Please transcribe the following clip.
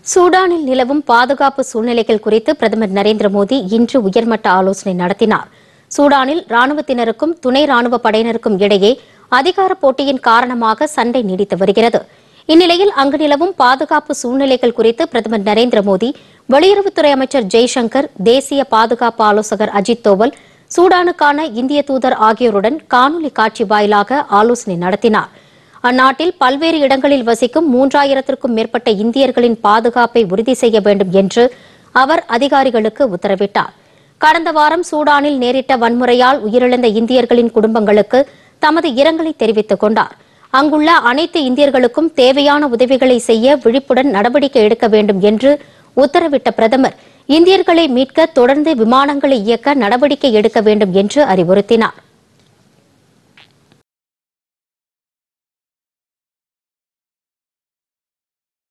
சூடானில் நிலவும் பாதுகாப்பு சூழ்நிலைகள் குறித்து பிரதமர் நரேந்திர மோடி இன்று உயர்மட்ட ஆலோசனை நடத்தினார் சூடானில் ராணுவத்தினருக்கும் துணை ராணுவ படையினருக்கும் இடையே அதிகார போட்டியின் காரணமாக சண்டை நீடித்து வருகிறது இந்நிலையில் அங்கு நிலவும் பாதுகாப்பு சூழ்நிலைகள் குறித்து பிரதமர் நரேந்திர மோடி வெளியுறவுத்துறை அமைச்சர் ஜெய்சங்கர் தேசிய பாதுகாப்பு ஆலோசகர் அஜித் தோவல் சூடானுக்கான இந்திய தூதர் ஆகியோருடன் காணொலி காட்சி வாயிலாக ஆலோசனை நடத்தினார் அந்நாட்டில் பல்வேறு இடங்களில் வசிக்கும் மூன்றாயிரத்திற்கும் மேற்பட்ட இந்தியர்களின் பாதுகாப்பை உறுதி செய்ய வேண்டும் என்று அவர் அதிகாரிகளுக்கு உத்தரவிட்டார் கடந்த வாரம் சூடானில் நேரிட்ட வன்முறையால் உயிரிழந்த இந்தியர்களின் குடும்பங்களுக்கு தமது இரங்கலை தெரிவித்துக் கொண்டார் அங்குள்ள அனைத்து இந்தியர்களுக்கும் தேவையான உதவிகளை செய்ய விழிப்புடன் நடவடிக்கை எடுக்க வேண்டும் என்று உத்தரவிட்ட பிரதமர் இந்தியர்களை மீட்க தொடர்ந்து விமானங்களை இயக்க நடவடிக்கை எடுக்க வேண்டும் என்று அறிவுறுத்தினார்